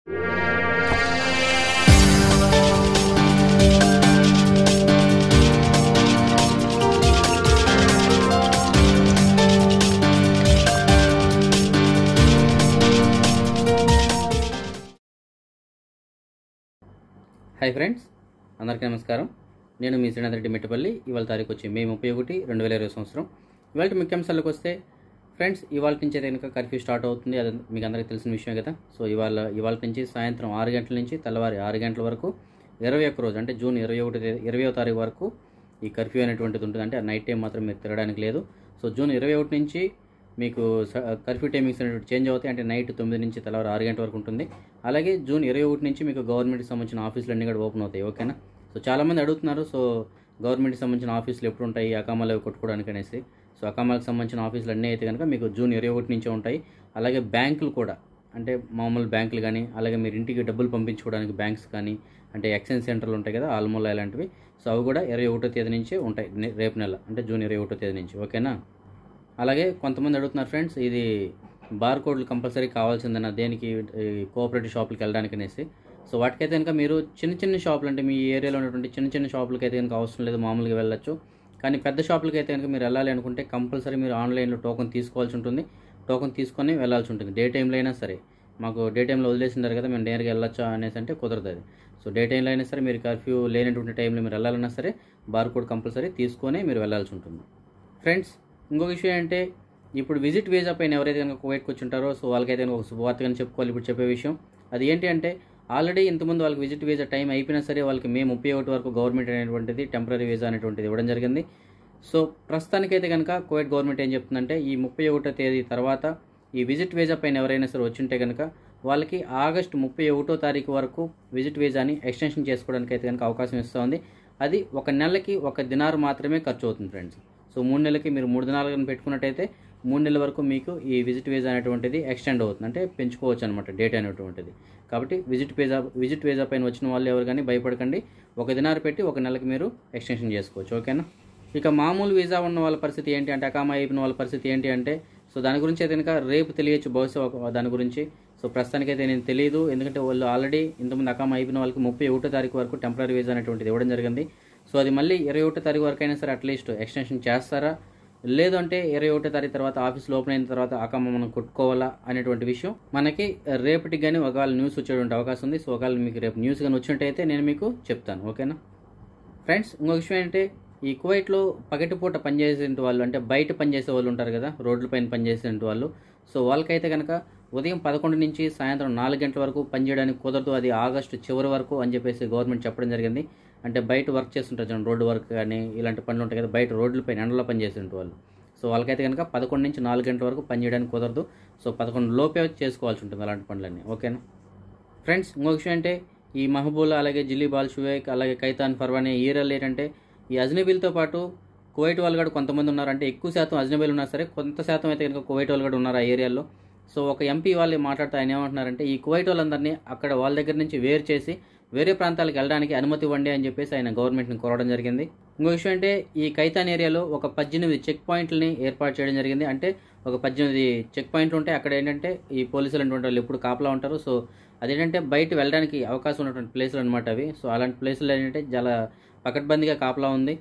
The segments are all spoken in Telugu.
హాయ్ ఫ్రెండ్స్ అందరికీ నమస్కారం నేను మీ శ్రీనాథ్ రెడ్డి మెట్టపల్లి ఇవాళ తారీఖు వచ్చి మే ముప్పై ఒకటి రెండు వేల ఇరవై సంవత్సరం ఇవాళ ముఖ్యాంశాలకు వస్తే ఫ్రెండ్స్ ఇవాళ నుంచి అయితే కనుక కర్ఫ్యూ స్టార్ట్ అవుతుంది అది మీకు అందరికీ తెలిసిన విషయం కదా సో ఇవాళ ఇవాళ నుంచి సాయంత్రం ఆరు గంటల నుంచి తెల్లవారి ఆరు గంటల వరకు ఇరవై ఒక్క రోజు అంటే జూన్ ఇరవై ఒకటి ఇరవయో తారీఖు వరకు ఈ కర్ఫ్యూ అనేటువంటిది ఉంటుంది అంటే నైట్ టైం మాత్రం మీరు తిరగడానికి లేదు సో జూన్ ఇరవై ఒకటి నుంచి మీకు స- కర్ఫ్యూ టైమింగ్స్ అనేవి చేంజ్ అవుతాయి అంటే నైట్ తొమ్మిది నుంచి తెల్లవారు ఆరు గంటల వరకు ఉంటుంది అలాగే జూన్ ఇరవై ఒకటి నుంచి మీకు గవర్నమెంట్కి సంబంధించిన ఆఫీసులు అన్నీ కూడా ఓపెన్ అవుతాయి ఓకేనా సో చాలామంది అడుగుతున్నారు సో గవర్నమెంట్కి సంబంధించిన ఆఫీసులు ఎప్పుడు ఉంటాయి అకామాలు అవి కొట్టుకోవడానికి అనేసి సో అకామాలకు సంబంధించిన ఆఫీసులు అన్నీ అయితే కనుక మీకు జూన్ ఇరవై ఒకటి నుంచే ఉంటాయి అలాగే బ్యాంకులు కూడా అంటే మామూలు బ్యాంకులు కానీ అలాగే మీరు ఇంటికి డబ్బులు పంపించుకోవడానికి బ్యాంక్స్ కానీ అంటే ఎక్స్చేంజ్ సెంటర్లు ఉంటాయి కదా ఆల్మోలా ఇలాంటివి సో అవి కూడా ఇరవై ఒకటో తేదీ నుంచే ఉంటాయి నే- రేపు నెల అంటే జూన్ ఇరవై ఒకటో తేదీ నుంచి ఓకేనా అలాగే కొంతమంది అడుగుతున్నారు ఫ్రెండ్స్ ఇది బార్ కోడ్లు కంపల్సరీ కావాల్సిందన్న దేనికి ఈ కోఆపరేటివ్ షాపులకి వెళ్ళడానికి అనేసి సో వాటికైతే కనుక మీరు చిన్న చిన్న షాపులు అంటే మీ ఏరియాలో ఉన్నటువంటి చిన్న చిన్న షాపులకి అయితే కనుక అవసరం లేదు మామూలుగా వెళ్ళొచ్చు కానీ పెద్ద షాపులకి అయితే కనుక మీరు వెళ్ళాలి అనుకుంటే కంపల్సరీ మీరు ఆన్లైన్లో టోకెన్ తీసుకోవాల్సి ఉంటుంది టోకెన్ తీసుకొని వెళ్ళాల్సి ఉంటుంది డే టైంలో అయినా సరే మాకు డే టైంలో వదిలేసింటారు కదా మేము నేరుగా వెళ్ళొచ్చా అనేసి అంటే కుదరదు అది సో డే టైంలో అయినా సరే మీరు కర్ఫ్యూ లేనటువంటి టైంలో మీరు వెళ్ళాలన్నా సరే బార్ కోడ్ కంపల్సరీ తీసుకొని మీరు వెళ్ళాల్సి ఉంటుంది ఫ్రెండ్స్ ఇంకొక విషయం అంటే ఇప్పుడు విజిట్ వీజా పైన ఎవరైతే కనుక కువైట్కి వచ్చి ఉంటారో సో వాళ్ళకైతే కనుక ఒక శుభవార్తగా చెప్పుకోవాలి ఇప్పుడు చెప్పే విషయం అది ఏంటి అంటే ఆల్రెడీ ఇంతకుముందు వాళ్ళకి విజిట్ వీజా టైం అయిపోయినా సరే వాళ్ళకి మే ముప్పై ఒకటి వరకు గవర్నమెంట్ అనేటువంటిది టెంపరీ వీజా అనేటువంటిది ఇవ్వడం జరిగింది సో ప్రస్తుతానికైతే కనుక కువైట్ గవర్నమెంట్ ఏం చెప్తుందంటే ఈ ముప్పై ఒకటో తేదీ తర్వాత ఈ విజిట్ వీజా పైన ఎవరైనా సరే వచ్చింటే కనుక వాళ్ళకి ఆగస్టు ముప్పై ఒకటో తారీఖు వరకు విజిట్ వీజాని ఎక్స్టెన్షన్ చేసుకోవడానికి అయితే కనుక అవకాశం ఇస్తూ ఉంది అది ఒక నెలకి ఒక దినారు మాత్రమే ఖర్చు అవుతుంది ఫ్రెండ్స్ సో మూడు నెలలకి మీరు మూడు దినాలు కనుక పెట్టుకున్నట్టయితే మూడు నెలల వరకు మీకు ఈ విజిట్ వీజా అనేటువంటిది ఎక్స్టెండ్ అవుతుంది అంటే పెంచుకోవచ్చు అనమాట డేట్ అనేటువంటిది కాబట్టి విజిట్ వీజా విజిట్ వీజా పైన వచ్చిన వాళ్ళు ఎవరు కానీ భయపడకండి ఒక దినారు పెట్టి ఒక నెలకి మీరు ఎక్స్టెన్షన్ చేసుకోవచ్చు ఓకేనా ఇక మామూలు వీజా ఉన్న వాళ్ళ పరిస్థితి ఏంటి అంటే అకామా అయిపోయిన వాళ్ళ పరిస్థితి ఏంటి అంటే సో దాని గురించి అయితే కనుక రేపు తెలియచ్చు బహుశా ఒక- దాని గురించి సో ప్రస్తుతానికైతే నేను తెలియదు ఎందుకంటే వాళ్ళు ఆల్రెడీ ఇంతకుముందు అకామా అయిపోయిన వాళ్ళకి ముప్పై ఒకటో తారీఖు వరకు టెంపరీ వీజా అనేటువంటిది ఇవ్వడం జరిగింది సో అది మళ్ళీ ఇరవై ఒకటో తారీఖు వరకు అయినా సరే అట్లీస్ట్ ఎక్స్టెన్షన్ చేస్తారా లేదు అంటే ఇరవై ఒకటో తారీఖు తర్వాత ఆఫీస్లో ఓపెన్ అయిన తర్వాత అకామా మనం కొట్టుకోవాలా అనేటువంటి విషయం మనకి రేపటికి కానీ ఒకవేళ న్యూస్ వచ్చేటువంటి అవకాశం ఉంది సో ఒకవేళ మీకు రేపు న్యూస్ కానీ వచ్చినట్టయితే నేను మీకు చెప్తాను ఓకేనా ఫ్రెండ్స్ ఇంకొక విషయం ఏంటంటే ఈ కువైట్లో పగటిపూట పనిచేసే వాళ్ళు అంటే బయట పనిచేసే వాళ్ళు ఉంటారు కదా రోడ్లపైన పనిచేసే వాళ్ళు సో వాళ్ళకైతే కనుక ఉదయం పదకొండు నుంచి సాయంత్రం నాలుగు గంటల వరకు పనిచేయడానికి కుదరదు అది ఆగస్టు చివరి వరకు అని చెప్పేసి గవర్నమెంట్ చెప్పడం జరిగింది అంటే బయట వర్క్ చేస్తుంటారు చూడండి, రోడ్డు వర్క్ కానీ ఇలాంటి పనులు ఉంటాయి కదా బయట రోడ్లపైన ఎండలో పనిచేసే వాళ్ళు సో వాళ్ళకైతే కనుక పదకొండు నుంచి నాలుగు గంటల వరకు పనిచేయడానికి కుదరదు సో పదకొండు లోపే చేసుకోవాల్సి ఉంటుంది అలాంటి పనులన్నీ ఓకేనా ఫ్రెండ్స్ ఇంకొక విషయం అంటే ఈ మహబూల్ అలాగే జిల్లీబాల్ షువేక్ అలాగే కైతాన్ ఫర్వానీ ఈ ఏరియాలో ఏంటంటే ఈ అజ్నబీలతో పాటు కువైట్ వాళ్ళు కూడా కొంతమంది ఉన్నారు అంటే ఎక్కువ శాతం అజ్నబీలు ఉన్నా సరే కొంత శాతం అయితే కనుక కువైట్ వాళ్ళు కూడా ఉన్నారు ఆ ఏరియాలో సో ఒక ఎంపీ వాళ్ళు మాట్లాడుతూ ఆయన ఏమంటున్నారంటే ఈ కువైట్ వాళ్ళందరినీ అక్కడ వాళ్ళ దగ్గర నుంచి వేరు చేసి వేరే ప్రాంతాలకు వెళ్ళడానికి అనుమతి ఇవ్వండి అని చెప్పేసి ఆయన గవర్నమెంట్ని కోరడం జరిగింది ఇంకో విషయం అంటే ఈ కైతాన్ ఏరియాలో ఒక పద్దెనిమిది చెక్ పాయింట్లని ఏర్పాటు చేయడం జరిగింది అంటే ఒక పద్దెనిమిది చెక్ పాయింట్లు ఉంటాయి అక్కడ ఏంటంటే ఈ పోలీసులు అటువంటి వాళ్ళు ఎప్పుడు కాపలా ఉంటారు సో అదేంటంటే బయట వెళ్ళడానికి అవకాశం ఉన్నటువంటి ప్లేసులు అనమాట అవి సో అలాంటి ప్లేసులు ఏంటంటే చాలా పకడ్బందీగా కాపలా ఉంది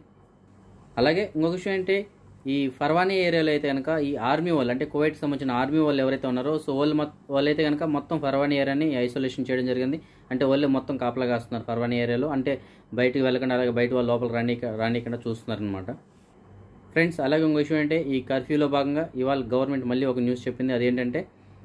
అలాగే ఇంకొక విషయం ఏంటి ఈ ఫర్వానీ ఏరియాలో అయితే కనుక ఈ ఆర్మీ వాళ్ళు అంటే కువైట్కి సంబంధించిన ఆర్మీ వాళ్ళు ఎవరైతే ఉన్నారో సో వాళ్ళు మొత్తం వాళ్ళైతే కనుక మొత్తం ఫర్వానీ ఏరియాని ఐసోలేషన్ చేయడం జరిగింది అంటే వాళ్ళు మొత్తం కాపలా కాస్తున్నారు ఫర్వానీ ఏరియాలో అంటే బయటికి వెళ్ళకుండా అలాగే బయట వాళ్ళు లోపల రాని రానికుండా చూస్తున్నారు అనమాట ఫ్రెండ్స్ అలాగే ఇంకో విషయం అంటే ఈ కర్ఫ్యూలో భాగంగా ఇవాళ గవర్నమెంట్ మళ్ళీ ఒక న్యూస్ చెప్పింది అదేంటంటే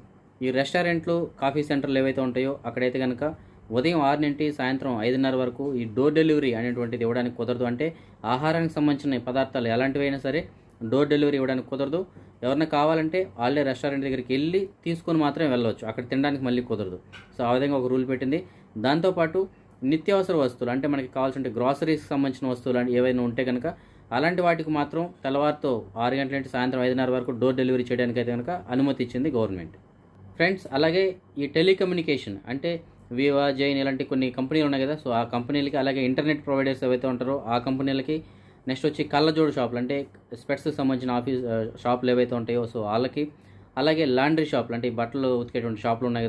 ఈ రెస్టారెంట్లు కాఫీ సెంటర్లు ఏవైతే ఉంటాయో అక్కడైతే కనుక ఉదయం ఆరు నుండి సాయంత్రం ఐదున్నర వరకు ఈ డోర్ డెలివరీ అనేటువంటిది ఇవ్వడానికి కుదరదు అంటే ఆహారానికి సంబంధించిన పదార్థాలు ఎలాంటివైనా సరే డోర్ డెలివరీ ఇవ్వడానికి కుదరదు ఎవరైనా కావాలంటే వాళ్ళే రెస్టారెంట్ దగ్గరికి వెళ్ళి తీసుకొని మాత్రమే వెళ్ళవచ్చు అక్కడ తినడానికి మళ్ళీ కుదరదు సో ఆ విధంగా ఒక రూల్ పెట్టింది దాంతోపాటు నిత్యావసర వస్తువులు అంటే మనకి కావాల్సిన గ్రాసరీస్కి సంబంధించిన వస్తువులు అంటే ఏవైనా ఉంటే కనుక అలాంటి వాటికి మాత్రం తెల్లవారితో ఆరు గంటల నుండి సాయంత్రం ఐదున్నర వరకు డోర్ డెలివరీ చేయడానికి అయితే కనుక అనుమతి ఇచ్చింది గవర్నమెంట్ ఫ్రెండ్స్ అలాగే ఈ టెలికమ్యూనికేషన్ అంటే వివా జైన్ ఇలాంటి కొన్ని కంపెనీలు ఉన్నాయి కదా సో ఆ కంపెనీలకి అలాగే ఇంటర్నెట్ ప్రొవైడర్స్ ఏవైతే ఉంటారో ఆ కంపెనీలకి నెక్స్ట్ వచ్చి కళ్ళజోడు షాపులు అంటే స్పెట్స్కి సంబంధించిన ఆఫీస్ షాపులు ఏవైతే ఉంటాయో సో వాళ్ళకి అలాగే లాండ్రీ షాపులు అంటే ఈ బట్టలు ఉతికేటువంటి షాపులు ఉన్నాయి కదా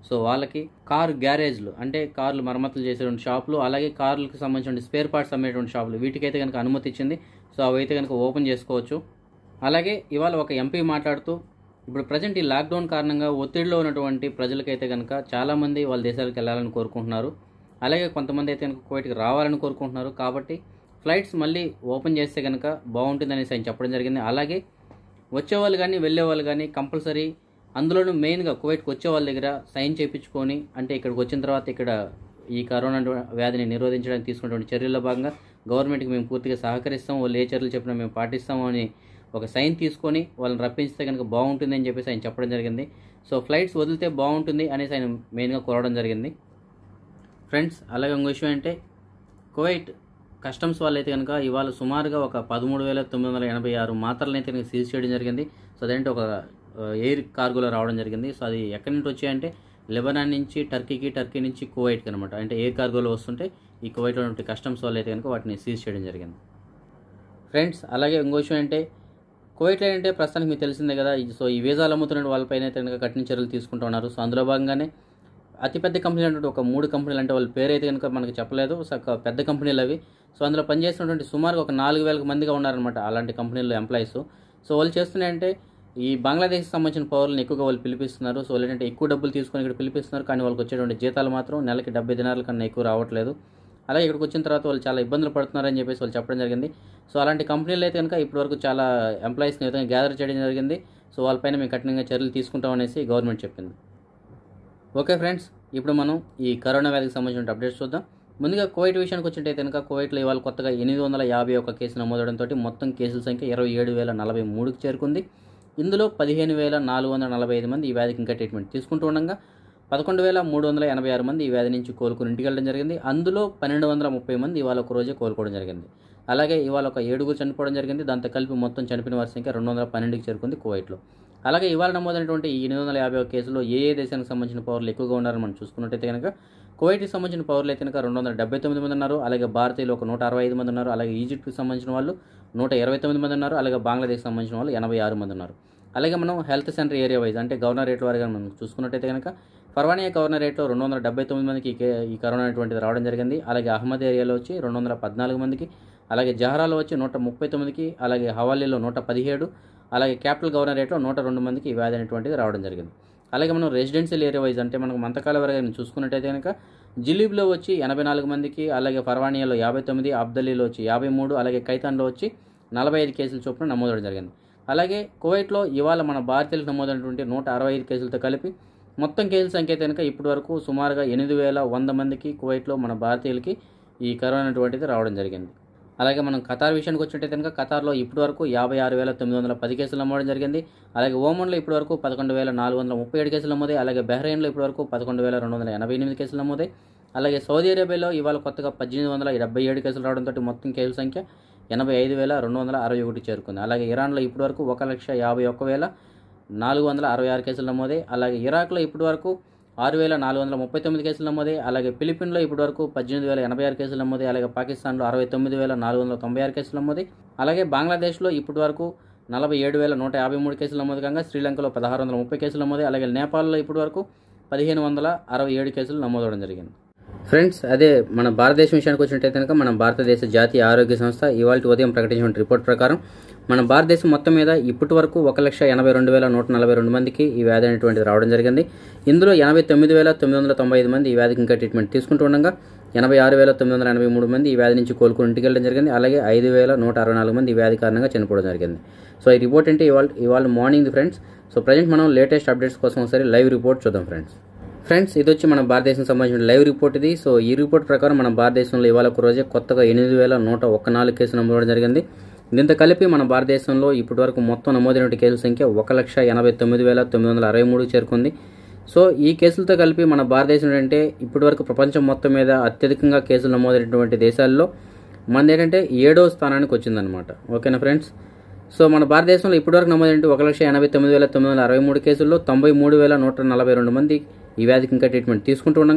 సో వాళ్ళకి కార్ గ్యారేజ్లు అంటే కార్లు మరమ్మతులు చేసేటువంటి షాపులు అలాగే కార్లకు సంబంధించిన స్పేర్ పార్ట్స్ అమ్మేటువంటి షాపులు వీటికైతే కనుక అనుమతి ఇచ్చింది సో అవి అయితే కనుక ఓపెన్ చేసుకోవచ్చు అలాగే ఇవాళ ఒక ఎంపీ మాట్లాడుతూ ఇప్పుడు ప్రజెంట్ ఈ లాక్డౌన్ కారణంగా ఒత్తిడిలో ఉన్నటువంటి ప్రజలకైతే కనుక చాలామంది వాళ్ళ దేశాలకు వెళ్ళాలని కోరుకుంటున్నారు అలాగే కొంతమంది అయితే కనుక కువైట్కి రావాలని కోరుకుంటున్నారు కాబట్టి ఫ్లైట్స్ మళ్ళీ ఓపెన్ చేస్తే కనుక బాగుంటుందనేసి ఆయన చెప్పడం జరిగింది అలాగే వచ్చేవాళ్ళు కానీ వెళ్ళేవాళ్ళు కానీ కంపల్సరీ అందులోనూ మెయిన్గా కువైట్కి వచ్చే వాళ్ళ దగ్గర సైన్ చేయించుకొని అంటే ఇక్కడికి వచ్చిన తర్వాత ఇక్కడ ఈ కరోనా వ్యాధిని నిరోధించడానికి తీసుకున్నటువంటి చర్యల్లో భాగంగా గవర్నమెంట్కి మేము పూర్తిగా సహకరిస్తాం వాళ్ళు ఏ చర్యలు చెప్పినా మేము పాటిస్తాము అని ఒక సైన్ తీసుకొని వాళ్ళని రప్పించితే కనుక బాగుంటుంది అని చెప్పేసి ఆయన చెప్పడం జరిగింది సో ఫ్లైట్స్ వదిలితే బాగుంటుంది అనేసి ఆయన మెయిన్గా కోరడం జరిగింది ఫ్రెండ్స్ అలాగే ఇంకో విషయం అంటే కువైట్ కస్టమ్స్ వాళ్ళు అయితే కనుక ఇవాళ సుమారుగా ఒక పదమూడు వేల తొమ్మిది వందల ఎనభై ఆరు మాత్రలను అయితే కనుక సీజ్ చేయడం జరిగింది సో అదేంటి ఒక ఎయిర్ కార్గోలో రావడం జరిగింది సో అది ఎక్కడి నుంచి వచ్చాయంటే లెబనాన్ నుంచి టర్కీకి టర్కీ నుంచి కువైట్కి అనమాట అంటే ఎయిర్ కార్గోలో వస్తుంటే ఈ కువైట్లో ఉన్నటువంటి కస్టమ్స్ వాళ్ళు అయితే కనుక వాటిని సీజ్ చేయడం జరిగింది ఫ్రెండ్స్ అలాగే ఇంకో విషయం అంటే కువైట్లో ఏంటంటే ప్రస్తుతానికి మీకు తెలిసిందే కదా ఈ- సో ఈ వీసాలు అమ్ముతున్న వాళ్ళపైన అయితే కనుక కఠిన చర్యలు తీసుకుంటూ ఉన్నారు సో అందులో భాగంగానే అతిపెద్ద కంపెనీలు అంటే ఒక మూడు కంపెనీలు అంటే వాళ్ళ పేరు అయితే కనుక మనకు చెప్పలేదు సో ఒక పెద్ద కంపెనీలు అవి సో అందులో పనిచేస్తున్నటువంటి సుమారుగా ఒక నాలుగు వేల మందిగా ఉన్నారనమాట అలాంటి కంపెనీల్లో ఎంప్లాయీస్ సో వాళ్ళు చేస్తున్నాయంటే ఈ బంగ్లాదేశ్కి సంబంధించిన పౌరులను ఎక్కువగా వాళ్ళు పిలిపిస్తున్నారు సో వాళ్ళు ఏంటంటే ఎక్కువ డబ్బులు తీసుకొని ఇక్కడ పిలిపిస్తున్నారు కానీ వాళ్ళకి వచ్చేటువంటి జీతాలు మాత్రం నెలకి డెబ్బై దినాల కన్నా ఎక్కువ రావట్లేదు అలాగే ఇక్కడికి వచ్చిన తర్వాత వాళ్ళు చాలా ఇబ్బందులు పడుతున్నారని చెప్పేసి వాళ్ళు చెప్పడం జరిగింది సో అలాంటి కంపెనీలు అయితే కనుక ఇప్పటివరకు చాలా ఎంప్లాయీస్ని విధంగా గ్యాదర్ చేయడం జరిగింది సో వాళ్ళపైన మేము కఠినంగా చర్యలు తీసుకుంటామనేసి గవర్నమెంట్ చెప్పింది ఓకే ఫ్రెండ్స్ ఇప్పుడు మనం ఈ కరోనా వ్యాధికి సంబంధించిన అప్డేట్స్ చూద్దాం ముందుగా కోవిడ్ విషయానికి వచ్చినట్టయితే కనుక కోవిడ్లో ఇవాళ కొత్తగా ఎనిమిది వందల యాభై ఒక్క కేసు నమోదవడంతో మొత్తం కేసుల సంఖ్య ఇరవై ఏడు వేల నలభై మూడుకి చేరుకుంది ఇందులో పదిహేను వేల నాలుగు వందల నలభై ఐదు మంది ఈ వ్యాధికి ఇంకా ట్రీట్మెంట్ తీసుకుంటూ ఉండగా పదకొండు వేల మూడు వందల ఎనభై ఆరు మంది ఈ వ్యాధి నుంచి కోలుకుని ఇంటికి వెళ్ళడం జరిగింది అందులో పన్నెండు వందల ముప్పై మంది ఇవాళ ఒక రోజే కోలుకోవడం జరిగింది అలాగే ఇవాళ ఒక ఏడుగురు చనిపోవడం జరిగింది దాంతో కలిపి మొత్తం చనిపోయిన వారి సంఖ్య రెండు వందల పన్నెండుకి చేరుకుంది కువైట్లో అలాగే ఇవాళ నమోదైనటువంటి ఈ ఎనిమిది వందల యాభై ఒక కేసులో ఏ ఏ దేశానికి సంబంధించిన పౌరులు ఎక్కువగా ఉన్నారని మనం చూసుకున్నట్టయితే కనుక కువైట్కి సంబంధించిన పౌరులు అయితే కనుక రెండు వందల డెబ్బై తొమ్మిది మంది ఉన్నారు అలాగే భారతీయులు ఒక నూట అరవై ఐదు మంది ఉన్నారు అలాగే ఈజిప్ట్కి సంబంధించిన వాళ్ళు నూట ఇరవై తొమ్మిది మంది ఉన్నారు అలాగే బంగ్లాదేశ్ సంబంధించిన వాళ్ళు ఎనభై ఆరు మంది ఉన్నారు అలాగే మనం హెల్త్ సెంటర్ ఏరియా వైజ్ అంటే గవర్నర్ రేట్ వారిగా మనం చూసుకున్నట్టయితే కనుక ఫర్వానియా గవర్నర్ రేట్లో రెండు వందల డెబ్బై తొమ్మిది మందికి ఈ కే- ఈ కరోనా అటువంటిది రావడం జరిగింది అలాగే అహ్మద్ ఏరియాలో వచ్చి రెండు వందల పద్నాలుగు మందికి అలాగే జహరాలో వచ్చి నూట ముప్పై తొమ్మిదికి అలాగే హవాలీలో నూట పదిహేడు అలాగే క్యాపిటల్ గవర్నర్ రేట్లో నూట రెండు మందికి ఈ వ్యాధి అనేటువంటిది రావడం జరిగింది అలాగే మనం రెసిడెన్షియల్ ఏరియా వైజ్ అంటే మనకు మంతకాల వరకు చూసుకున్నట్టయితే కనుక జిలీబ్లో వచ్చి ఎనభై నాలుగు మందికి అలాగే ఫర్వానియాలో యాభై తొమ్మిది అబ్దలీలో వచ్చి యాభై మూడు అలాగే కైతాన్లో వచ్చి నలభై ఐదు కేసుల చొప్పున నమోదవడం జరిగింది అలాగే కువైట్లో ఇవాళ మన భారతీయులకు నమోదైనటువంటి నూట అరవై ఐదు కేసులతో కలిపి మొత్తం కేసుల సంఖ్య అయితే కనుక ఇప్పటి వరకు సుమారుగా ఎనిమిది వేల వంద మందికి కువైట్లో మన భారతీయులకి ఈ కరోనా అటువంటిది రావడం జరిగింది అలాగే మనం ఖతార్ విషయానికి వచ్చినట్టయితే కనుక ఖతార్లో ఇప్పటి వరకు యాభై ఆరు వేల తొమ్మిది వందల పది కేసులు నమోదడం జరిగింది అలాగే ఓమన్లో ఇప్పటి వరకు పదకొండు వేల నాలుగు వందల ముప్పై ఏడు కేసులు నమోదాయి అలాగే బహ్రెయిన్లో ఇప్పటి వరకు పదకొండు వేల రెండు వందల ఎనభై ఎనిమిది కేసులు నమోదాయి అలాగే సౌదీ అరేబియాలో ఇవాళ కొత్తగా పద్దెనిమిది వందల డెబ్బై ఏడు కేసులు రావడంతో మొత్తం కేసుల సంఖ్య ఎనభై ఐదు వేల రెండు వందల అరవై ఒకటి చేరుకుంది అలాగే ఇరాన్లో ఇప్పటి వరకు ఒక లక్ష యాభై ఒక్క వేల నాలుగు వందల అరవై ఆరు కేసులు నమోదాయి అలాగే ఇరాక్లో ఇప్పటి వరకు ఆరు వేల నాలుగు వందల ముప్పై తొమ్మిది కేసులు నమోదాయి అలాగే ఫిలిపిన్లో ఇప్పటి వరకు పద్దెనిమిది వేల ఎనభై ఆరు కేసులు నమోదాయి అలాగే పాకిస్తాన్లో అరవై తొమ్మిది వేల నాలుగు వందల తొంభై ఆరు కేసులు నమోదాయి అలాగే బంగ్లాదేశ్లో ఇప్పటి వరకు నలభై ఏడు వేల నూట యాభై మూడు కేసులు నమోదు కాగా శ్రీలంకలో పదహారు వందల ముప్పై కేసులు నమోదాయి అలాగే నేపాల్లో ఇప్పటి వరకు పదిహేను వందల అరవై ఏడు కేసులు నమోదవడం జరిగింది ఫ్రెండ్స్ అదే మన భారతదేశం విషయానికి వచ్చినట్టయితే కనుక మన భారతదేశ జాతీయ ఆరోగ్య సంస్థ ఇవాళ ఉదయం ప్రకటించిన రిపోర్ట్ ప్రకారం మన భారతదేశం మొత్తం మీద ఇప్పటి వరకు ఒక లక్ష ఎనభై రెండు వేల నూట నలభై రెండు మందికి ఈ వ్యాధి అనేటువంటిది రావడం జరిగింది ఇందులో ఎనభై తొమ్మిది వేల తొమ్మిది వందల తొంభై ఐదు మంది ఈ వ్యాధికి ఇంకా ట్రీట్మెంట్ తీసుకుంటూ ఉండగా ఎనభై ఆరు వేల తొమ్మిది వందల ఎనభై మూడు మంది ఈ వ్యాధి నుంచి కోలుకుని ఇంటికి వెళ్ళడం జరిగింది అలాగే ఐదు వేల నూట అరవై నాలుగు మంది ఈ వ్యాధి కారణంగా చనిపోవడం జరిగింది సో ఈ రిపోర్ట్ అంటే ఇవాళ ఇవాళ మార్నింగ్ ఫ్రెండ్స్ సో ప్రజెంట్ మనం లేటెస్ట్ అప్డేట్స్ కోసం ఒకసారి లైవ్ రిపోర్ట్ చూద్దాం ఫ్రెండ్స్ ఫ్రెండ్స్ ఇది వచ్చి మన భారతదేశం సంబంధించిన లైవ్ రిపోర్ట్ ఇది సో ఈ రిపోర్ట్ ప్రకారం మన భారతదేశంలో ఇవాళ ఒక రోజే కొత్తగా ఎనిమిది వేల నూట ఒక్క నాలుగు కేసులు నమోదవడం జరిగింది దీంతో కలిపి మన భారతదేశంలో ఇప్పటి వరకు మొత్తం నమోదైన కేసుల సంఖ్య ఒక లక్ష ఎనభై తొమ్మిది వేల తొమ్మిది వందల అరవై మూడుకి చేరుకుంది సో ఈ కేసులతో కలిపి మన భారతదేశం ఏంటంటే ఇప్పటి వరకు ప్రపంచం మొత్తం మీద అత్యధికంగా కేసులు నమోదైనటువంటి దేశాల్లో మనది ఏంటంటే ఏడో స్థానానికి వచ్చిందనమాట ఓకేనా ఫ్రెండ్స్ సో మన భారతదేశంలో ఇప్పటివరకు నమోదైన ఒక లక్ష ఎనభై తొమ్మిది వేల తొమ్మిది వందల అరవై మూడు కేసుల్లో తొంభై మూడు వేల నూట నలభై రెండు మంది ఈ వ్యాధికి ఇంకా ట్రీట్మెంట్ తీసుకుంటూ ఉండగా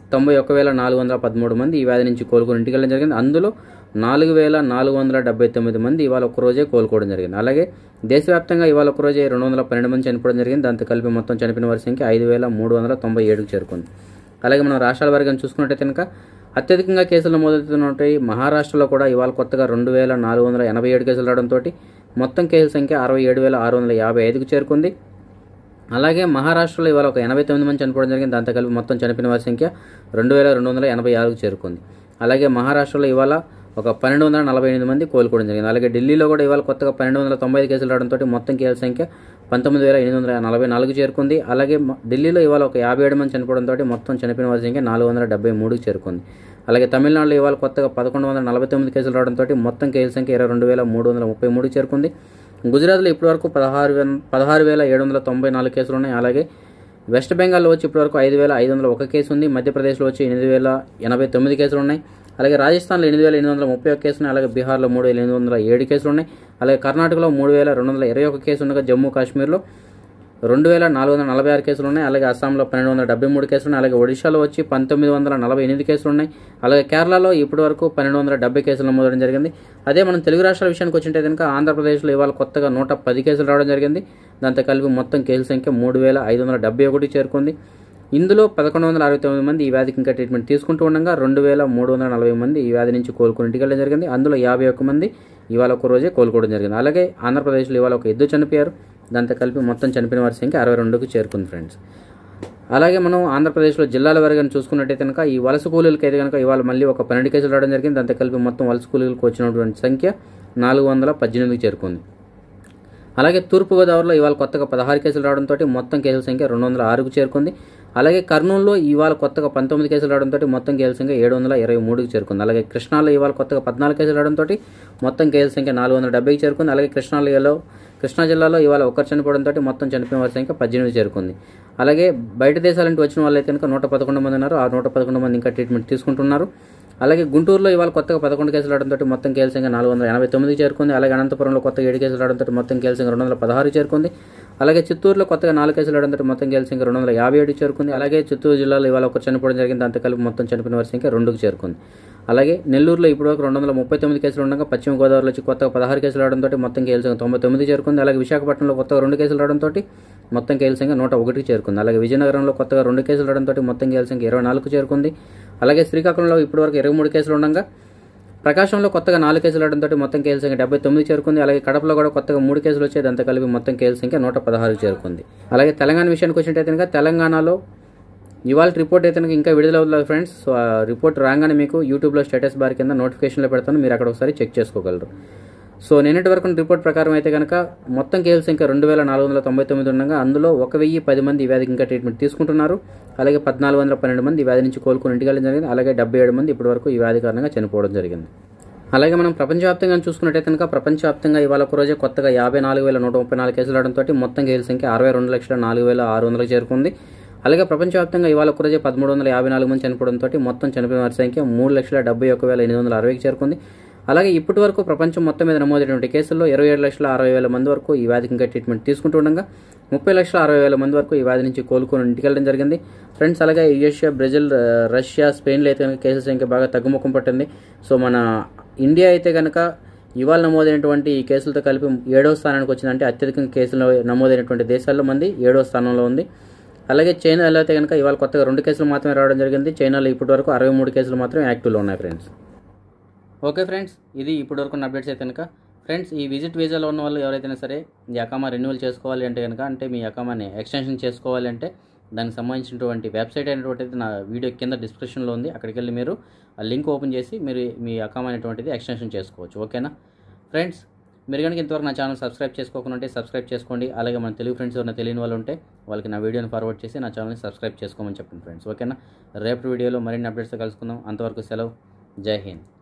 తొంభై ఒక్క వేల నాలుగు వందల పదమూడు మంది ఈ వ్యాధి నుంచి కోలుకొని ఇంటికి వెళ్ళడం జరిగింది అందులో నాలుగు వేల నాలుగు వందల డెబ్బై తొమ్మిది మంది ఇవాళ ఒక్కరోజే కోలుకోవడం జరిగింది అలాగే దేశవ్యాప్తంగా ఇవాళ ఒక్కరోజే రెండు వందల పన్నెండు మంది చనిపోవడం జరిగింది దాంతో కలిపి మొత్తం చనిపోయిన వారి సంఖ్య ఐదు వేల మూడు వందల తొంభై ఏడుకు చేరుకుంది అలాగే మనం రాష్ట్రాల వారిగా చూసుకున్నట్టయితే కనుక అత్యధికంగా కేసులు నమోదవుతున్నట్టు మహారాష్ట్రలో కూడా ఇవాళ కొత్తగా రెండు వేల నాలుగు వందల ఎనభై ఏడు కేసులు రావడంతో మొత్తం కేసుల సంఖ్య అరవై ఏడు వేల ఆరు వందల యాభై ఐదుకు చేరుకుంది అలాగే మహారాష్ట్రలో ఇవాళ ఒక ఎనభై తొమ్మిది మంది చనిపోవడం జరిగింది దాంతో కలిపి మొత్తం చనిపోయిన వారి సంఖ్య రెండు వేల రెండు వందల ఎనభై ఆరుకు చేరుకుంది అలాగే మహారాష్ట్రలో ఇవాళ ఒక పన్నెండు వందల నలభై ఎనిమిది మంది కోలుకోవడం జరిగింది అలాగే ఢిల్లీలో కూడా ఇవాళ కొత్తగా పన్నెండు వందల తొంభై ఐదు కేసులు రావడంతో మొత్తం కేసుల సంఖ్య పంతొమ్మిది వేల ఎనిమిది వందల నలభై నాలుగు చేరుకుంది అలాగే మ- ఢిల్లీలో ఇవాళ ఒక యాభై ఏడు మంది చనిపోవడంతో మొత్తం చనిపోయిన వారి సంఖ్య నాలుగు వందల డెబ్బై మూడుకు చేరుకుంది అలాగే తమిళనాడులో ఇవాళ కొత్తగా పదకొండు వందల నలభై తొమ్మిది కేసులు రావడంతో మొత్తం కేసుల సంఖ్య ఇరవై రెండు వేల మూడు వందల ముప్పై మూడుకు చేరుకుంది గుజరాత్లో ఇప్పటివరకు పదహారు వేల పదహారు వేల ఏడు వందల తొంభై నాలుగు కేసులు ఉన్నాయి అలాగే వెస్ట్ బెంగాల్లో వచ్చి ఇప్పటివరకు ఐదు వేల ఐదు వందల ఒక కేసు ఉంది మధ్యప్రదేశ్లో వచ్చి ఎనిమిది వేల ఎనభై తొమ్మిది కేసులు ఉన్నాయి అలాగే రాజస్థాన్లో ఎనిమిది వేల ఎనిమిది వందల ముప్పై ఒక కేసులు ఉన్నాయి అలాగే బీహార్లో మూడు వేల ఎనిమిది వందల ఏడు కేసులు ఉన్నాయి అలాగే కర్ణాటకలో మూడు వేల రెండు వందల ఇరవై ఒక కేసు ఉండగా జమ్మూ కాశ్మీర్లో రెండు వేల నాలుగు వందల నలభై ఆరు కేసులు ఉన్నాయి అలాగే అస్సాంలో పన్నెండు వందల డెబ్బై మూడు కేసులు ఉన్నాయి అలాగే ఒడిశాలో వచ్చి పంతొమ్మిది వందల నలభై ఎనిమిది కేసులు ఉన్నాయి అలాగే కేరళలో ఇప్పటి వరకు పన్నెండు వందల డెబ్బై కేసులు నమోదవడం జరిగింది అదే మనం తెలుగు రాష్ట్రాల విషయానికి వచ్చింటే కనుక ఆంధ్రప్రదేశ్లో ఇవాళ కొత్తగా నూట పది కేసులు రావడం జరిగింది దాంతో కలిపి మొత్తం కేసుల సంఖ్య మూడు వేల ఐదు వందల డెబ్బై ఒకటి చేరుకుంది ఇందులో పదకొండు వందల అరవై తొమ్మిది మంది ఈ వ్యాధికి ఇంకా ట్రీట్మెంట్ తీసుకుంటూ ఉండగా రెండు వేల మూడు వందల నలభై మంది ఈ వ్యాధి నుంచి కోలుకుని ఇంటికి వెళ్ళడం జరిగింది అందులో యాభై ఒక్క మంది ఇవాళ ఒక రోజే కోలుకోవడం జరిగింది అలాగే ఆంధ్రప్రదేశ్లో ఇవాళ ఒక ఇద్దరు చనిపోయారు దాంతో కలిపి మొత్తం చనిపోయిన వారి సంఖ్య అరవై రెండుకు చేరుకుంది ఫ్రెండ్స్ అలాగే మనం ఆంధ్రప్రదేశ్లో జిల్లాల వారిగా చూసుకున్నట్టయితే కనుక ఈ వలస కూలీలకి అయితే కనుక ఇవాళ మళ్ళీ ఒక పన్నెండు కేసులు రావడం జరిగింది దాంతో కలిపి మొత్తం వలస కూలీలకు వచ్చినటువంటి సంఖ్య నాలుగు వందల పద్దెనిమిదికి చేరుకుంది అలాగే తూర్పుగోదావరిలో ఇవాళ కొత్తగా పదహారు కేసులు రావడంతో మొత్తం కేసుల సంఖ్య రెండు వందల ఆరుకు చేరుకుంది అలాగే కర్నూలులో ఇవాళ కొత్తగా పంతొమ్మిది కేసులు రావడంతో మొత్తం కేసుల సంఖ్య ఏడు వందల ఇరవై మూడుకి చేరుకుంది అలాగే కృష్ణాలో ఇవాళ కొత్తగా పద్నాలుగు కేసులు రావడంతో మొత్తం కేసుల సంఖ్య నాలుగు వందల డెబ్బైకి చేరుకుంది అలాగే కృష్ణాలో కృష్ణా జిల్లాలో ఇవాళ ఒకరు చనిపోవడంతో మొత్తం చనిపోయిన వారి సంఖ్య పద్దెనిమిది చేరుకుంది అలాగే బయట దేశాల నుంచి వచ్చిన వాళ్ళైతే కనుక నూట పదకొండు మంది ఉన్నారు ఆ నూట పదకొండు మంది ఇంకా ట్రీట్మెంట్ తీసుకుంటున్నారు అలాగే గుంటూరులో ఇవాళ కొత్తగా పదకొండు కేసులు రావడంతో మొత్తం కేసుల సంఖ్య నాలుగు వందల ఎనభై తొమ్మిదికి చేరుకుంది అలాగే అనంతపురంలో కొత్తగా ఏడు కేసులు రావడంతో మొత్తం కేసుల సంఖ్య రెండు వందల పదహారు చేరుకుంది అలాగే చిత్తూరులో కొత్తగా నాలుగు కేసులు రావడంతో మొత్తం కేసుల సంఖ్య రెండు వందల యాభై ఏడు చేరుకుంది అలాగే చిత్తూరు జిల్లాలో ఇవాళ ఒకరు చనిపోవడం జరిగింది దాంతో కలిపి మొత్తం చనిపోయిన వారి సంఖ్య రెండుకు చేరుకుంది అలాగే నెల్లూరులో ఇప్పటివరకు రెండు వందల ముప్పై తొమ్మిది కేసులు ఉండగా పశ్చిమ గోదావరిలో వచ్చి కొత్తగా పదహారు కేసులు రావడంతో మొత్తం కేసుల సంఖ్య తొంభై తొమ్మిది చేరుకుంది అలాగే విశాఖపట్నంలో కొత్తగా రెండు కేసులు రావడంతో మొత్తం కేసుల సంఖ్య నూట ఒకటికి చేరుకుంది అలాగే విజయనగరంలో కొత్తగా రెండు కేసులు రావడంతో మొత్తం కేసుల సంఖ్య ఇరవై నాలుగు చేరుకుంది అలాగే శ్రీకాకుళంలో ఇప్పటివరకు ఇరవై మూడు కేసులు ఉండగా ప్రకాశంలో కొత్తగా నాలుగు కేసులు రావడంతో మొత్తం కేసుల సంఖ్య డెబ్బై తొమ్మిది చేరుకుంది అలాగే కడపలో కూడా కొత్తగా మూడు కేసులు వచ్చాయి దాంతో కలిపి మొత్తం కేసుల సంఖ్య నూట పదహారు చేరుకుంది అలాగే తెలంగాణ విషయానికి వచ్చినట్టయితే కనుక తెలంగాణలో ఇవాళ రిపోర్ట్ అయితే కనుక ఇంకా విడుదలవుతుంది ఫ్రెండ్స్ సో ఆ రిపోర్ట్ రాగానే మీకు యూట్యూబ్లో స్టేటస్ బార్ కింద నోటిఫికేషన్లో పెడతాను మీరు అక్కడ ఒకసారి చెక్ చేసుకోగలరు సో నిన్నటి వరకు ఉన్న రిపోర్ట్ ప్రకారం అయితే కనుక మొత్తం కేసుల సంఖ్య రెండు వేల నాలుగు వందల తొంభై తొమ్మిది ఉండగా అందులో ఒక వెయ్యి పది మంది ఈ వ్యాధికి ఇంకా ట్రీట్మెంట్ తీసుకుంటున్నారు అలాగే పద్నాలుగు వందల పన్నెండు మంది ఈ వ్యాధి నుంచి కోలుకుని ఇంటికి వెళ్ళడం జరిగింది అలాగే డెబ్బై ఏడు మంది ఇప్పటివరకు ఈ వ్యాధి కారణంగా చనిపోవడం జరిగింది అలాగే మనం ప్రపంచవ్యాప్తంగా చూసుకున్నట్టయితే కనుక ప్రపంచవ్యాప్తంగా ఇవాళ ఒక రోజే కొత్తగా యాభై నాలుగు వేల నూట ముప్పై నాలుగు కేసులు రావడంతో మొత్తం కేసుల సంఖ్య అరవై రెండు లక్షల నాలుగు వేల ఆరు వందలకు చేరుకుంది అలాగే ప్రపంచవ్యాప్తంగా ఇవాళ ఒక రోజే పదమూడు వందల యాభై నాలుగు మంది చనిపోవడంతో మొత్తం చనిపోయిన వారి సంఖ్య మూడు లక్షల డెబ్బై ఒక వేల ఎనిమిది వందల అరవైకి చేరుకుంది అలాగే ఇప్పటి వరకు ప్రపంచం మొత్తం మీద నమోదైనటువంటి కేసుల్లో ఇరవై ఏడు లక్షల అరవై వేల మంది వరకు ఈ వ్యాధికి ఇంకా ట్రీట్మెంట్ తీసుకుంటూ ఉండగా ముప్పై లక్షల అరవై వేల మంది వరకు ఈ వ్యాధి నుంచి కోలుకొని ఇంటికి వెళ్ళడం జరిగింది ఫ్రెండ్స్ అలాగే యుఎస్ఏ బ్రెజిల్ ఆ, రష్యా స్పెయిన్లో అయితే కనుక కేసుల సంఖ్య బాగా తగ్గుముఖం పట్టింది సో మన ఇండియా అయితే కనుక ఇవాళ నమోదైనటువంటి ఈ కేసులతో కలిపి ఏడవ స్థానానికి వచ్చిందంటే అత్యధికంగా కేసులు నమోదైనటువంటి దేశాల్లో మంది ఏడవ స్థానంలో ఉంది అలాగే చైనాలో అయితే కనుక ఇవాళ కొత్తగా రెండు కేసులు మాత్రమే రావడం జరిగింది చైనాలో ఇప్పటి వరకు అరవై మూడు కేసులు మాత్రమే యాక్టివ్లో ఉన్నాయి ఫ్రెండ్స్ ఓకే ఫ్రెండ్స్ ఇది ఇప్పటి వరకు ఉన్న అప్డేట్స్ అయితే కనుక ఫ్రెండ్స్ ఈ విజిట్ వీసాలో ఉన్న వాళ్ళు ఎవరైతే సరే ఈ అకామా రెన్యువల్ చేసుకోవాలి అంటే కనుక అంటే మీ అకామాని ఎక్స్టెన్షన్ చేసుకోవాలి అంటే దానికి సంబంధించినటువంటి వెబ్సైట్ అనేటువంటిది నా వీడియో కింద డిస్క్రిప్షన్లో ఉంది అక్కడికి వెళ్ళి మీరు ఆ లింక్ ఓపెన్ చేసి మీరు మీ అకామా అనేటువంటిది ఎక్స్టెన్షన్ చేసుకోవచ్చు ఓకేనా ఫ్రెండ్స్ మీరు కనుక ఇంతవరకు నా ఛానల్ సబ్స్క్రైబ్ చేసుకోకుండా ఉంటే సబ్స్క్రైబ్ చేసుకోండి అలాగే మన తెలుగు ఫ్రెండ్స్ ఎవరైనా తెలియని వాళ్ళు ఉంటే వాళ్ళకి నా వీడియోని ఫార్వర్డ్ చేసి నా ఛానల్ని సబ్స్క్రైబ్ చేసుకోమని చెప్పండి ఫ్రెండ్స్ ఓకేనా రేపటి వీడియోలో మరిన్ని అప్డేట్స్ కలుసుకుందాం అంతవరకు సెలవు జై హింద్